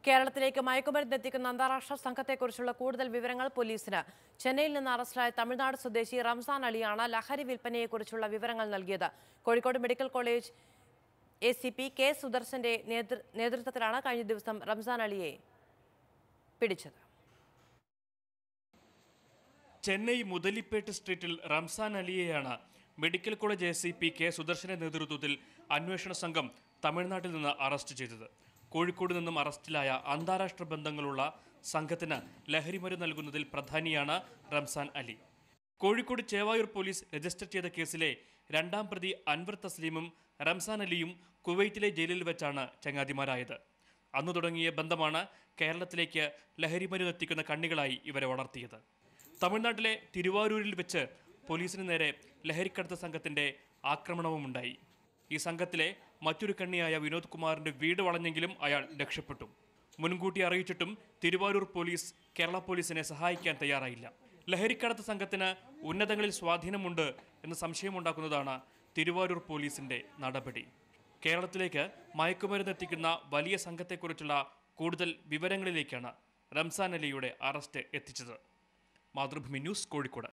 കേരളത്തിലേക്ക് മയക്കുമരുന്ന് എത്തിക്കുന്ന അന്താരാഷ്ട്ര സംഘത്തെക്കുറിച്ചുള്ള കൂടുതൽ വിവരങ്ങൾ പോലീസിന് ചെന്നൈയിൽ നിന്ന് അറസ്റ്റിലായ തമിഴ്നാട് സ്വദേശി റംസാൻ അലിയാണ് ലഹരി വിൽപ്പനയെക്കുറിച്ചുള്ള വിവരങ്ങൾ നൽകിയത് Kozhikode medical college A C P K സുദർശന്റെ നേതൃ- നേതൃത്വത്തിലാണ് കഴിഞ്ഞ ദിവസം റംസാൻ അലിയെ പിടിച്ചത് ചെന്നൈ മുതലിപ്പേട്ട് സ്ട്രീറ്റിൽ റംസാൻ അലിയെയാണ് medical college A C P K സുദർശന്റെ നേതൃത്വത്തിൽ അന്വേഷണ സംഘം തമിഴ്നാട്ടിൽ നിന്ന് അറസ്റ്റ് ചെയ്തത് കോഴിക്കോട് നിന്നും അറസ്റ്റിലായ അന്താരാഷ്ട്ര ബന്ധങ്ങളുള്ള സംഘത്തിന് ലഹരിമരുന്ന് നൽകുന്നതിൽ പ്രധാനിയാണ് റംസാൻ അലി കോഴിക്കോട് ചേവായൂർ പോലീസ് രജിസ്റ്റർ ചെയ്ത കേസിലെ രണ്ടാം പ്രതി അൻവർ തസ്ലീമും റംസാൻ അലിയും കുവൈറ്റിലെ ജയിലിൽ വെച്ചാണ് ചങ്ങാതിമാരായത് അന്നു തുടങ്ങിയ ബന്ധമാണ് കേരളത്തിലേക്ക് ലഹരിമരുന്ന് എത്തിക്കുന്ന കണ്ണികളായി ഇവരെ വളർത്തിയത് തമിഴ്നാട്ടിലെ തിരുവാരൂരിൽ വെച്ച് പോലീസിന് നേരെ ലഹരിക്കടത്ത് സംഘത്തിന്റെ ആക്രമണവുമുണ്ടായി ഈ സംഘത്തിലെ മറ്റൊരു കണ്ണിയായ വിനോദ് കുമാറിന്റെ വീട് വളഞ്ഞെങ്കിലും അയാൾ രക്ഷപ്പെട്ടു മുൻകൂട്ടി അറിയിച്ചിട്ടും തിരുവാരൂർ പോലീസ് കേരള പോലീസിനെ സഹായിക്കാൻ തയ്യാറായില്ല ലഹരിക്കടത്ത് സംഘത്തിന് ഉന്നതങ്ങളിൽ സ്വാധീനമുണ്ട് എന്ന് സംശയമുണ്ടാക്കുന്നതാണ് തിരുവാരൂർ പോലീസിന്റെ നടപടി കേരളത്തിലേക്ക് മയക്കുമരുന്ന് എത്തിക്കുന്ന വലിയ സംഘത്തെക്കുറിച്ചുള്ള കൂടുതൽ വിവരങ്ങളിലേക്കാണ് റംസാൻ അലിയുടെ അറസ്റ്റ് എത്തിച്ചത് മാതൃഭൂമി ന്യൂസ് കോഴിക്കോട്